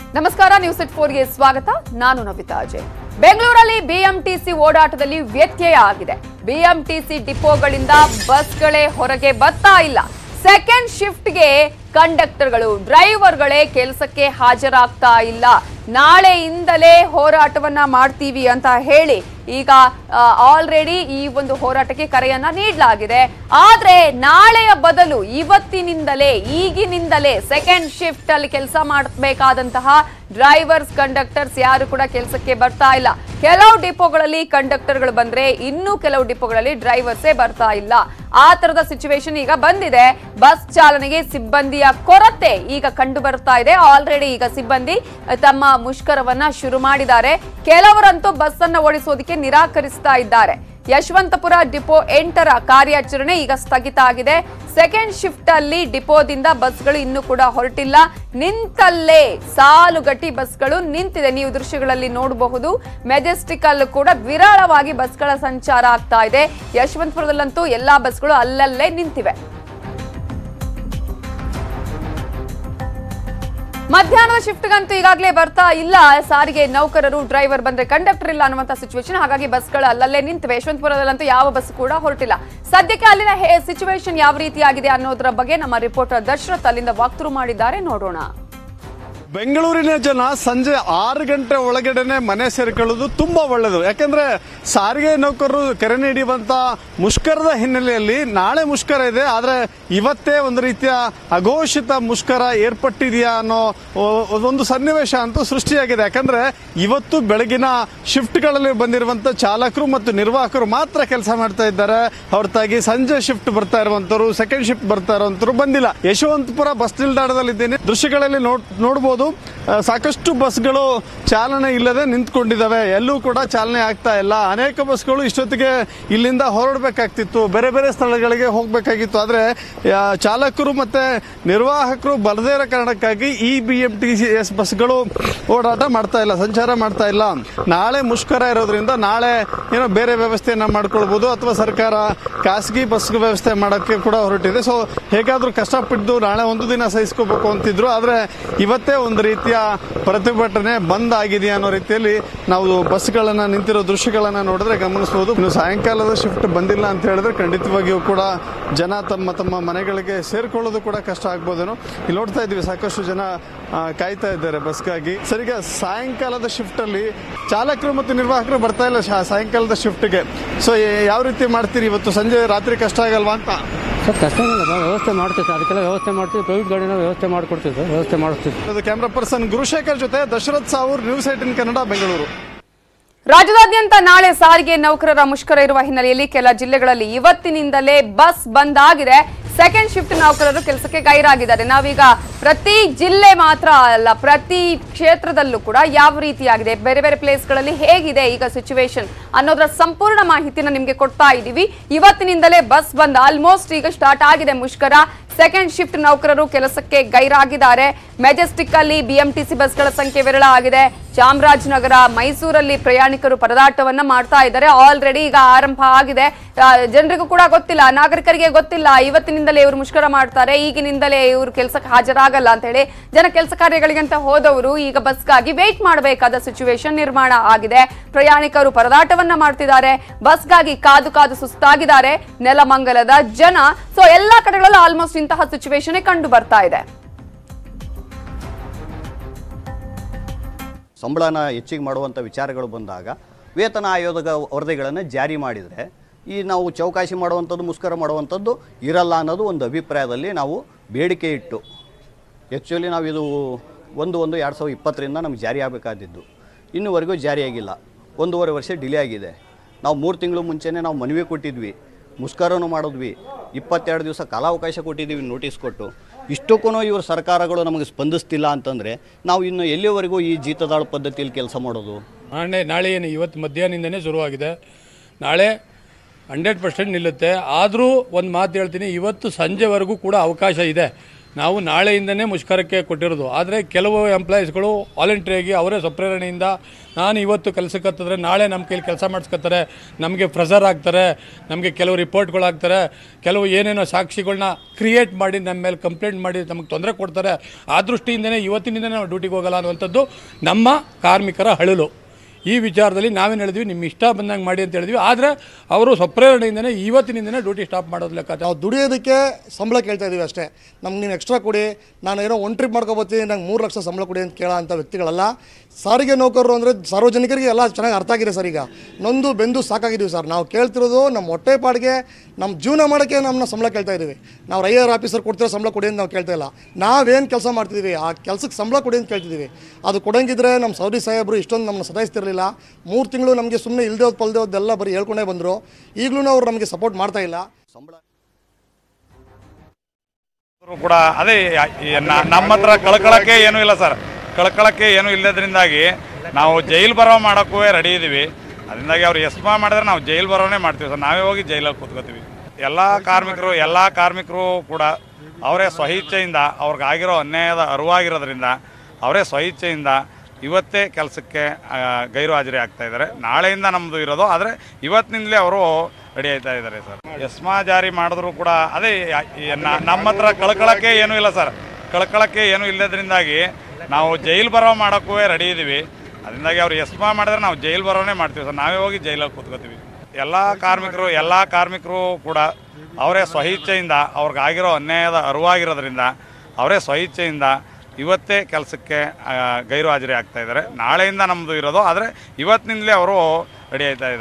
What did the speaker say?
ನಮಸ್ಕಾರ ನ್ಯೂಸ್ ಎಟ್ ಫೋರ್ಗೆ ಸ್ವಾಗತ ನಾನು ನವಿತಾ ಅಜಯ್ ಬೆಂಗಳೂರಲ್ಲಿ ಬಿಎಂಟಿಸಿ ಓಡಾಟದಲ್ಲಿ ವ್ಯತ್ಯಯ ಆಗಿದೆ ಬಿಎಂಟಿಸಿ ಡಿಪೋಗಳಿಂದ ಬಸ್ಗಳೇ ಹೊರಗೆ ಬರ್ತಾ ಇಲ್ಲ ಸೆಕೆಂಡ್ ಶಿಫ್ಟ್ಗೆ ಕಂಡಕ್ಟರ್ಗಳು ಡ್ರೈವರ್ಗಳೇ ಕೆಲಸಕ್ಕೆ ಹಾಜರಾಗ್ತಾ ಇಲ್ಲ ನಾಳೆಯಿಂದಲೇ ಹೋರಾಟವನ್ನ ಮಾಡ್ತೀವಿ ಅಂತ ಹೇಳಿ ಈಗ ಆಲ್ರೆಡಿ ಈ ಒಂದು ಹೋರಾಟಕ್ಕೆ ಕರೆಯನ್ನ ನೀಡಲಾಗಿದೆ ಆದ್ರೆ ನಾಳೆಯ ಬದಲು ಇವತ್ತಿನಿಂದಲೇ ಈಗಿನಿಂದಲೇ ಸೆಕೆಂಡ್ ಶಿಫ್ಟ್ ಅಲ್ಲಿ ಕೆಲಸ ಮಾಡಬೇಕಾದಂತಹ ಡ್ರೈವರ್ಸ್ ಕಂಡಕ್ಟರ್ಸ್ ಯಾರು ಕೂಡ ಕೆಲಸಕ್ಕೆ ಬರ್ತಾ ಇಲ್ಲ ಕೆಲವು ಡಿಪೋಗಳಲ್ಲಿ ಕಂಡಕ್ಟರ್ಗಳು ಬಂದ್ರೆ ಇನ್ನು ಕೆಲವು ಡಿಪೋಗಳಲ್ಲಿ ಡ್ರೈವರ್ಸೇ ಬರ್ತಾ ಇಲ್ಲ ಆ ತರದ ಸಿಚುವೇಶನ್ ಈಗ ಬಂದಿದೆ ಬಸ್ ಚಾಲನೆಗೆ ಸಿಬ್ಬಂದಿಯ ಕೊರತೆ ಈಗ ಕಂಡು ಬರ್ತಾ ಇದೆ ಆಲ್ರೆಡಿ ಈಗ ಸಿಬ್ಬಂದಿ ತಮ್ಮ ಮುಷ್ಕರವನ್ನ ಶುರು ಮಾಡಿದ್ದಾರೆ ಕೆಲವರಂತೂ ಬಸ್ ಅನ್ನ ಓಡಿಸೋದಕ್ಕೆ ನಿರಾಕರಿಸ್ತಾ ಇದ್ದಾರೆ ಯಶವಂತಪುರ ಡಿಪೋ ಎಂಟರ ಕಾರ್ಯಾಚರಣೆ ಈಗ ಸ್ಥಗಿತ ಆಗಿದೆ ಸೆಕೆಂಡ್ ಶಿಫ್ಟ್ ಅಲ್ಲಿ ಡಿಪೋದಿಂದ ಬಸ್ಗಳು ಇನ್ನೂ ಕೂಡ ಹೊರಟಿಲ್ಲ ನಿಂತಲ್ಲೇ ಸಾಲುಗಟ್ಟಿ ಬಸ್ಗಳು ನಿಂತಿದೆ ನೀವು ದೃಶ್ಯಗಳಲ್ಲಿ ನೋಡಬಹುದು ಮೆಜೆಸ್ಟಿಕ್ ಅಲ್ಲೂ ಕೂಡ ವಿರಳವಾಗಿ ಬಸ್ಗಳ ಸಂಚಾರ ಆಗ್ತಾ ಇದೆ ಯಶವಂತಪುರದಲ್ಲಂತೂ ಎಲ್ಲಾ ಬಸ್ಗಳು ಅಲ್ಲಲ್ಲೇ ನಿಂತಿವೆ ಮಧ್ಯಾಹ್ನದ ಶಿಫ್ಟ್ಗಂತೂ ಈಗಾಗಲೇ ಬರ್ತಾ ಇಲ್ಲ ಸಾರಿಗೆ ನೌಕರರು ಡ್ರೈವರ್ ಬಂದ್ರೆ ಕಂಡಕ್ಟರ್ ಇಲ್ಲ ಅನ್ನುವಂತ ಸಿಚುವೇಶನ್ ಹಾಗಾಗಿ ಬಸ್ಗಳು ಅಲ್ಲಲ್ಲೇ ನಿಂತಿವೆ ಯಶವಂತಪುರದಲ್ಲಂತೂ ಯಾವ ಬಸ್ ಕೂಡ ಹೊರಟಿಲ್ಲ ಸದ್ಯಕ್ಕೆ ಅಲ್ಲಿನ ಸಿಚುವೇಶನ್ ಯಾವ ರೀತಿಯಾಗಿದೆ ಅನ್ನೋದರ ಬಗ್ಗೆ ನಮ್ಮ ರಿಪೋರ್ಟರ್ ದಶರಥ್ ಅಲ್ಲಿಂದ ವಾಕ್ಥ್ರೂ ಮಾಡಿದ್ದಾರೆ ನೋಡೋಣ ಬೆಂಗಳೂರಿನ ಜನ ಸಂಜೆ ಆರು ಗಂಟೆ ಒಳಗಡೆನೆ ಮನೆ ಸೇರ್ಕೊಳ್ಳೋದು ತುಂಬಾ ಒಳ್ಳೆಯದು ಯಾಕಂದ್ರೆ ಸಾರಿಗೆ ನೌಕರರು ಕರೆ ನೀಡುವಂತ ಮುಷ್ಕರದ ಹಿನ್ನೆಲೆಯಲ್ಲಿ ನಾಳೆ ಮುಷ್ಕರ ಇದೆ ಆದ್ರೆ ಇವತ್ತೇ ಒಂದು ರೀತಿಯ ಅಘೋಷಿತ ಮುಷ್ಕರ ಏರ್ಪಟ್ಟಿದೆಯಾ ಅನ್ನೋ ಒ- ಒಂದು ಸನ್ನಿವೇಶ ಅಂತೂ ಸೃಷ್ಟಿಯಾಗಿದೆ ಯಾಕಂದ್ರೆ ಇವತ್ತು ಬೆಳಗಿನ ಶಿಫ್ಟ್ಗಳಲ್ಲಿ ಬಂದಿರುವಂತ ಚಾಲಕರು ಮತ್ತು ನಿರ್ವಾಹಕರು ಮಾತ್ರ ಕೆಲಸ ಮಾಡ್ತಾ ಇದ್ದಾರೆ ಹೊರತಾಗಿ ಸಂಜೆ ಶಿಫ್ಟ್ ಬರ್ತಾ ಇರುವಂತರು ಸೆಕೆಂಡ್ ಶಿಫ್ಟ್ ಬರ್ತಾ ಇರುವಂತರು ಬಂದಿಲ್ಲ ಯಶವಂತಪುರ ಬಸ್ ನಿಲ್ದಾಣದಲ್ಲಿದ್ದೇನೆ ದೃಶ್ಯಗಳಲ್ಲಿ ನೋಡ್ ನೋಡಬಹುದು ಆ, ಸಾಕಷ್ಟು ಬಸ್ಗಳು ಚಾಲನೆ ಇಲ್ಲದೆ ನಿಂತ್ಕೊಂಡಿದ್ದಾವೆ ಎಲ್ಲೂ ಕೂಡ ಚಾಲನೆ ಆಗ್ತಾ ಇಲ್ಲ ಅನೇಕ ಬಸ್ಗಳು ಇಷ್ಟೊತ್ತಿಗೆ ಇಲ್ಲಿಂದ ಹೊರಡಬೇಕಾಗ್ತಿತ್ತು ಬೇರೆ ಬೇರೆ ಸ್ಥಳಗಳಿಗೆ ಹೋಗಬೇಕಾಗಿತ್ತು ಆದ್ರೆ ಆ, ಚಾಲಕರು ಮತ್ತೆ ನಿರ್ವಾಹಕರು ಬರದೇ ಇರೋ ಕಾರಣಕ್ಕಾಗಿ ಈ B M T C S ಬಸ್ಗಳು ಓಡಾಟ ಮಾಡ್ತಾ ಇಲ್ಲ ಸಂಚಾರ ಮಾಡ್ತಾ ಇಲ್ಲ ನಾಳೆ ಮುಷ್ಕರ ಇರೋದ್ರಿಂದ ನಾಳೆ ಏನೋ ಬೇರೆ ವ್ಯವಸ್ಥೆಯನ್ನ ಮಾಡ್ಕೊಳ್ಬಹುದು ಅಥವಾ ಸರ್ಕಾರ ಖಾಸಗಿ ಬಸ್ ವ್ಯವಸ್ಥೆ ಮಾಡೋಕ್ಕೆ ಕೂಡ ಹೊರಟಿದೆ ಸೊ ಹೇಗಾದ್ರೂ ಕಷ್ಟಪಟ್ಟು ನಾಳೆ ಒಂದು ದಿನ ಸಹಿಸ್ಕೋಬೇಕು ಅಂತಿದ್ರು ಆದ್ರೆ ಇವತ್ತೇ ಒಂದು ರೀತಿಯ ಪ್ರತಿಭಟನೆ ಬಂದ್ ಆಗಿದೆ ಅನ್ನೋ ರೀತಿಯಲ್ಲಿ ನಾವು ಬಸ್ಗಳನ್ನ ನಿಂತಿರೋ ದೃಶ್ಯಗಳನ್ನ ನೋಡಿದ್ರೆ ಗಮನಿಸಬಹುದು ಇನ್ನು ಸಾಯಂಕಾಲದ ಶಿಫ್ಟ್ ಬಂದಿಲ್ಲ ಅಂತ ಹೇಳಿದ್ರೆ ಖಂಡಿತವಾಗಿಯೂ ಕೂಡ ಜನ ತಮ್ಮ ತಮ್ಮ ಮನೆಗಳಿಗೆ ಸೇರ್ಕೊಳ್ಳೋದು ಕೂಡ ಕಷ್ಟ ಆಗ್ಬೋದೇನೋ ಇಲ್ಲಿ ನೋಡ್ತಾ ಇದ್ವಿ ಸಾಕಷ್ಟು ಜನ ಆ, ಕಾಯ್ತಾ ಇದ್ದಾರೆ ಬಸ್ಗಾಗಿ ಸರಿಗ ಸಾಯಂಕಾಲದ ಶಿಫ್ಟ್ ಅಲ್ಲಿ ಚಾಲಕರು ಮತ್ತು ನಿರ್ವಾಹಕರು ಬರ್ತಾ ಇಲ್ಲ ಶಾ- ಸಾಯಂಕಾಲದ ಶಿಫ್ಟ್ಗೆ ಸೊ ಯಾವ ರೀತಿ ಮಾಡ್ತೀರಿ ಇವತ್ತು ಸಂಜೆ ರಾತ್ರಿ ಕಷ್ಟ ಆಗಲ್ವಾ ಅಂತ ಸರ್ ಕಷ್ಟ ಏನಿಲ್ಲ ಸರ್ ವ್ಯವಸ್ಥೆ ಮಾಡ್ತೀವಿ ಸರ್ ಅದಕ್ಕೆಲ್ಲ ವ್ಯವಸ್ಥೆ ಮಾಡ್ತೀವಿ ಪ್ರೈವೇಟ್ ಗಾಡಿನ ವ್ಯವಸ್ಥೆ ಮಾಡ್ಕೊಡ್ತೀವಿ ಸರ್ ವ್ಯವಸ್ಥೆ ಮಾಡಿಸ್ತೀವಿ ಅದು ಕ್ಯಾಮ್ರಾ ಪರ್ಸನ್ ಗುರುಶೇಖರ್ ಜೊತೆ ದಶರಥ್ ಸಾವೂರ್ ನ್ಯೂಸ್ ಏಟಿನ್ ಕನ್ನಡ ಬೆಂಗಳೂರು ರಾಜ್ಯದಾದ್ಯಂತ ನಾಳೆ ಸಾರಿಗೆ ನೌಕರರ ಮುಷ್ಕರ ಇರುವ ಹಿನ್ನೆಲೆಯಲ್ಲಿ ಕೆಲ ಜಿಲ್ಲೆಗಳಲ್ಲಿ ಇವತ್ತಿನಿಂದಲೇ ಬಸ್ ಬಂದ್ ಆಗಿದೆ ಸೆಕೆಂಡ್ ಶಿಫ್ಟ್ ನೌಕರರು ಕೆಲಸಕ್ಕೆ ಗೈರಾಗಿದ್ದಾರೆ ನಾವೀಗ ಪ್ರತಿ ಜಿಲ್ಲೆ ಮಾತ್ರ ಅಲ್ಲ ಪ್ರತಿ ಕ್ಷೇತ್ರದಲ್ಲೂ ಕೂಡ ಯಾವ ರೀತಿಯಾಗಿದೆ ಬೇರೆ ಬೇರೆ ಪ್ಲೇಸ್ಗಳಲ್ಲಿ ಹೇಗಿದೆ ಈಗ ಸಿಚುವೇಶನ್ ಅನ್ನೋದರ ಸಂಪೂರ್ಣ ಮಾಹಿತಿನ ನಿಮ್ಗೆ ಕೊಡ್ತಾ ಇದ್ದೀವಿ ಇವತ್ತಿನಿಂದಲೇ ಬಸ್ ಬಂದ್ ಆಲ್ಮೋಸ್ಟ್ ಈಗ ಸ್ಟಾರ್ಟ್ ಆಗಿದೆ ಮುಷ್ಕರ ಸೆಕೆಂಡ್ ಶಿಫ್ಟ್ ನೌಕರರು ಕೆಲಸಕ್ಕೆ ಗೈರಾಗಿದ್ದಾರೆ ಮೆಜೆಸ್ಟಿಕ್ ಅಲ್ಲಿ ಬಿಎಂಟಿಸಿ ಬಸ್ಗಳ ಸಂಖ್ಯೆ ವಿರಳ ಆಗಿದೆ ಚಾಮರಾಜನಗರ ಮೈಸೂರಲ್ಲಿ ಪ್ರಯಾಣಿಕರು ಪರದಾಟವನ್ನ ಮಾಡ್ತಾ ಇದ್ದಾರೆ ಆಲ್ರೆಡಿ ಈಗ ಆರಂಭ ಆಗಿದೆ ಆ, ಜನರಿಗೂ ಕೂಡ ಗೊತ್ತಿಲ್ಲ ನಾಗರಿಕರಿಗೆ ಗೊತ್ತಿಲ್ಲ ಇವತ್ತಿನಿಂದಲೇ ಇವರು ಮುಷ್ಕರ ಮಾಡ್ತಾರೆ ಈಗಿನಿಂದಲೇ ಇವರು ಕೆಲಸಕ್ಕೆ ಹಾಜರಾಗಲ್ಲ ಅಂತ ಹೇಳಿ ಜನ ಕೆಲಸ ಕಾರ್ಯಗಳಿಗಂತ ಹೋದವರು ಈಗ ಬಸ್ಗಾಗಿ ವೇಟ್ ಮಾಡಬೇಕಾದ ಸಿಚುವೇಶನ್ ನಿರ್ಮಾಣ ಆಗಿದೆ ಪ್ರಯಾಣಿಕರು ಪರದಾಟವನ್ನ ಮಾಡ್ತಿದ್ದಾರೆ ಬಸ್ಗಾಗಿ ಕಾದು ಕಾದು ಸುಸ್ತಾಗಿದ್ದಾರೆ ನೆಲಮಂಗಲದ ಜನ ಸೊ ಎಲ್ಲಾ ಕಡೆಗಳಲ್ಲೂ ಆಲ್ಮೋಸ್ಟ್ ಇಂತಹ ಸಿಚುವೇಶನ್ ಕಂಡು ಬರ್ತಾ ಇದೆ ಸಂಬಳನ ಹೆಚ್ಚಿಗೆ ಮಾಡುವಂಥ ವಿಚಾರಗಳು ಬಂದಾಗ ವೇತನ ಆಯೋಗದ ವರದಿಗಳನ್ನು ಜಾರಿ ಮಾಡಿದರೆ ಈ ನಾವು ಚೌಕಾಸಿ ಮಾಡುವಂಥದ್ದು ಮುಷ್ಕರ ಮಾಡುವಂಥದ್ದು ಇರಲ್ಲ ಅನ್ನೋದು ಒಂದು ಅಭಿಪ್ರಾಯದಲ್ಲಿ ನಾವು ಬೇಡಿಕೆ ಇಟ್ಟು ಆ್ಯಕ್ಚುಲಿ ನಾವು ಇದು ಒಂದು ಒಂದು ಎರಡು ಸಾವಿರದ ಇಪ್ಪತ್ತರಿಂದ ನಮ್ಗೆ ಜಾರಿ ಆಗಬೇಕಾದಿದ್ದು ಇನ್ನೂವರೆಗೂ ಜಾರಿಯಾಗಿಲ್ಲ ಒಂದೂವರೆ ವರ್ಷ ಡಿಲೇ ಆಗಿದೆ ನಾವು ಮೂರು ತಿಂಗಳು ಮುಂಚೆನೇ ನಾವು ಮನವಿ ಕೊಟ್ಟಿದ್ವಿ ಮುಷ್ಕರನೂ ಮಾಡಿದ್ವಿ ಇಪ್ಪತ್ತೆರಡು ದಿವಸ ಕಾಲಾವಕಾಶ ಕೊಟ್ಟಿದ್ದೀವಿ ನೋಟಿಸ್ ಕೊಟ್ಟು ಇಷ್ಟಕ್ಕೂ ಇವರು ಸರ್ಕಾರಗಳು ನಮಗೆ ಸ್ಪಂದಿಸ್ತಿಲ್ಲ ಅಂತಂದರೆ ನಾವು ಇನ್ನು ಎಲ್ಲಿವರೆಗೂ ಈ ಜೀತದಾಳು ಪದ್ಧತಿಯಲ್ಲಿ ಕೆಲಸ ಮಾಡೋದು ನಾಳೆ ನಾಳೆ ಏನು ಇವತ್ತು ಮಧ್ಯಾಹ್ನದಿಂದನೇ ಶುರುವಾಗಿದೆ ನಾಳೆ ಹಂಡ್ರೆಡ್ ಪರ್ಸೆಂಟ್ ನಿಲ್ಲುತ್ತೆ ಆದರೂ ಒಂದು ಮಾತು ಹೇಳ್ತೀನಿ ಇವತ್ತು ಸಂಜೆವರೆಗೂ ಕೂಡ ಅವಕಾಶ ಇದೆ ನಾವು ನಾಳೆಯಿಂದನೇ ಮುಷ್ಕರಕ್ಕೆ ಕೊಟ್ಟಿರೋದು ಆದರೆ ಕೆಲವು ಎಂಪ್ಲಾಯೀಸ್ಗಳು ವಾಲಂಟ್ರಿಯಾಗಿ ಅವರೇ ಸ್ವಪ್ರೇರಣೆಯಿಂದ ನಾನು ಇವತ್ತು ಕೆಲಸಕ್ಕೆ ಹತ್ತಿದ್ರೆ ನಾಳೆ ನಮ್ಮ ಕೈಲಿ ಕೆಲಸ ಮಾಡಿಸ್ಕೊತಾರೆ ನಮಗೆ ಪ್ರೆಸರ್ ಆಗ್ತಾರೆ ನಮಗೆ ಕೆಲವು ರಿಪೋರ್ಟ್ಗಳು ಆಗ್ತಾರೆ ಕೆಲವು ಏನೇನೋ ಸಾಕ್ಷಿಗಳನ್ನ ಕ್ರಿಯೇಟ್ ಮಾಡಿ ನಮ್ಮ ಮೇಲೆ ಕಂಪ್ಲೇಂಟ್ ಮಾಡಿ ನಮಗೆ ತೊಂದರೆ ಕೊಡ್ತಾರೆ ಆ ದೃಷ್ಟಿಯಿಂದನೇ ಇವತ್ತಿನಿಂದನೇ ನಾವು ಡ್ಯೂಟಿಗೆ ಹೋಗಲ್ಲ ಅನ್ನುವಂಥದ್ದು ನಮ್ಮ ಕಾರ್ಮಿಕರ ಹಳಲು ಈ ವಿಚಾರದಲ್ಲಿ ನಾವೇನು ಹೇಳಿದ್ವಿ ನಿಮ್ಮ ಇಷ್ಟ ಬಂದಂಗೆ ಮಾಡಿ ಅಂತ ಹೇಳಿದ್ವಿ ಆದರೆ ಅವರು ಸ್ವಪ್ರೇರಣೆಯಿಂದನೇ ಇವತ್ತಿನಿಂದನೇ ಡ್ಯೂಟಿ ಸ್ಟಾಪ್ ಮಾಡೋದು ಲೆಕ್ಕ ನಾವು ದುಡಿಯೋದಕ್ಕೆ ಸಂಬಳ ಕೇಳ್ತಾ ಇದೀವಿ ಅಷ್ಟೇ ನಮ್ಗೆ ನೀವು ಎಕ್ಸ್ಟ್ರಾ ಕೊಡಿ ನಾನು ಏನೋ ಒನ್ ಟ್ರಿಪ್ ಮಾಡ್ಕೊಬತ್ತೀನಿ ನಂಗೆ ಮೂರು ಲಕ್ಷ ಸಂಬಳ ಕೊಡಿ ಅಂತ ಕೇಳೋ ಅಂಥ ವ್ಯಕ್ತಿಗಳಲ್ಲ ಸಾರಿಗೆ ನೌಕರರು ಅಂದರೆ ಸಾರ್ವಜನಿಕರಿಗೆ ಎಲ್ಲ ಚೆನ್ನಾಗಿ ಅರ್ಥ ಆಗಿದೆ ಸರ್ ಈಗ ನೊಂದು ಬೆಂದು ಸಾಕಾಗಿದ್ದೀವಿ ಸರ್ ನಾವು ಕೇಳ್ತಿರೋದು ನಮ್ಮ ಹೊಟ್ಟೆ ಪಾಡಿಗೆ ನಮ್ಮ ಜೀವನ ಮಾಡೋಕ್ಕೆ ನಮ್ಮನ್ನ ಸಂಬಳ ಕೇಳ್ತಾ ಇದ್ದೀವಿ ನಾವು ರೈಯರ್ ಆಫೀಸರ್ ಕೊಡ್ತಿರೋ ಸಂಬಳ ಕೊಡಿ ಅಂತ ನಾವು ಕೇಳ್ತಾ ಇಲ್ಲ ನಾವೇನು ಕೆಲಸ ಮಾಡ್ತಿದ್ದೀವಿ ಆ ಕೆಲಸಕ್ಕೆ ಸಂಬಳ ಕೊಡಿ ಅಂತ ಕೇಳ್ತಿದ್ದೀವಿ ಅದು ಕೊಡಂಗಿದ್ರೆ ನಮ್ಮ ಸೌದಿ ಸಾಹೇಬರು ಇಷ್ಟೊಂದು ನಮ್ಮನ್ನ ಸದಾಯಿಸ್ತಿರಲಿಲ್ಲ ಮೂರು ತಿಂಗಳು ನಮಗೆ ಸುಮ್ಮನೆ ಇಲ್ದೇ ಹೋದ್ ಪಲ್ದೇ ಹೋದ್ದೆಲ್ಲ ಬರೀ ಹೇಳ್ಕೊಂಡೇ ಬಂದರು ಈಗಲೂ ಅವ್ರು ನಮಗೆ ಸಪೋರ್ಟ್ ಮಾಡ್ತಾ ಇಲ್ಲ ಸಂಬಳ ಅವ್ರು ಕೂಡ ಅದೇ ಈ ನ- ನಮ್ಮ ಹತ್ರ ಕಳ್ಕೊಳಕ್ಕೆ ಏನೂ ಇಲ್ಲ ಸರ್ ಕಳ್ಕೊಳಕ್ಕೆ ಏನೂ ಇಲ್ಲದ್ರಿಂದಾಗಿ ನಾವು ಜೈಲ್ ಬರೋ ಮಾಡೋಕ್ಕೂ ರೆಡಿ ಇದ್ದೀವಿ ಅದರಿಂದಾಗಿ ಅವ್ರು ಎಸ್ಮಾ ಮಾಡಿದ್ರೆ ನಾವು ಜೈಲ್ ಬರೋನೇ ಮಾಡ್ತೀವಿ ಸರ್ ನಾವೇ ಹೋಗಿ ಜೈಲಲ್ಲಿ ಕೂತ್ಕೋತೀವಿ ಎಲ್ಲ ಕಾರ್ಮಿಕರು ಎಲ್ಲ ಕಾರ್ಮಿಕರು ಕೂಡ ಅವರೇ ಸ್ವಇಚ್ಛೆಯಿಂದ ಅವ್ರಿಗೆ ಆಗಿರೋ ಅನ್ಯಾಯದ ಅರಿವಾಗಿರೋದ್ರಿಂದ ಅವರೇ ಸ್ವಇಚ್ಛೆಯಿಂದ ಇವತ್ತೇ ಕೆಲಸಕ್ಕೆ ಆ, ಗೈರು ಹಾಜರಿ ಆಗ್ತಾ ಇದ್ದಾರೆ ನಾಳೆಯಿಂದ ನಮ್ಮದು ಇರೋದು ಆದರೆ ಇವತ್ತಿನಿಂದಲೇ ಅವರು ರೆಡಿ ಆಯ್ತಾ ಇದ್ದಾರೆ ಸರ್ ಎಸ್ಮಾ ಜಾರಿ ಮಾಡಿದ್ರು ಕೂಡ ಅದೇ ಈ ನ- ನಮ್ಮ ಹತ್ರ ಕಳ್ಕೊಳಕ್ಕೆ ಏನೂ ಇಲ್ಲ ಸರ್ ಕಳ್ಕೊಳಕ್ಕೆ ಏನೂ ಇಲ್ಲದ್ರಿಂದಾಗಿ ನಾವು ಜೈಲ್ ಬರೋ ಮಾಡೋಕ್ಕೂ ರೆಡಿ ಇದ್ದೀವಿ ಅದರಿಂದಾಗಿ ಅವ್ರು ಎಸ್ಮಾ ಮಾಡಿದ್ರೆ ನಾವು ಜೈಲ್ ಬರೋನೇ ಮಾಡ್ತೀವಿ ಸರ್ ನಾವೇ ಹೋಗಿ ಜೈಲಲ್ಲಿ ಕೂತ್ಕೋತೀವಿ ಎಲ್ಲ ಕಾರ್ಮಿಕರು ಎಲ್ಲ ಕಾರ್ಮಿಕರು ಕೂಡ ಅವರೇ ಸ್ವಇಚ್ಛೆಯಿಂದ ಅವ್ರಿಗೆ ಆಗಿರೋ ಅನ್ಯಾಯದ ಅರಿವಾಗಿರೋದ್ರಿಂದ ಅವರೇ ಸ್ವಇಚ್ಛೆಯಿಂದ ಇವತ್ತೇ ಕೆಲಸಕ್ಕೆ ಆ, ಗೈರು ಹಾಜರಿ ಆಗ್ತಾ ಇದ್ದಾರೆ ನಾಳೆಯಿಂದ ನಮ್ಮದು ಇರೋದು ಆದರೆ ಇವತ್ತಿನಿಂದಲೇ ಅವರು ರೆಡಿ ಆಯ್ತಾ ಇದ್ದಾರೆ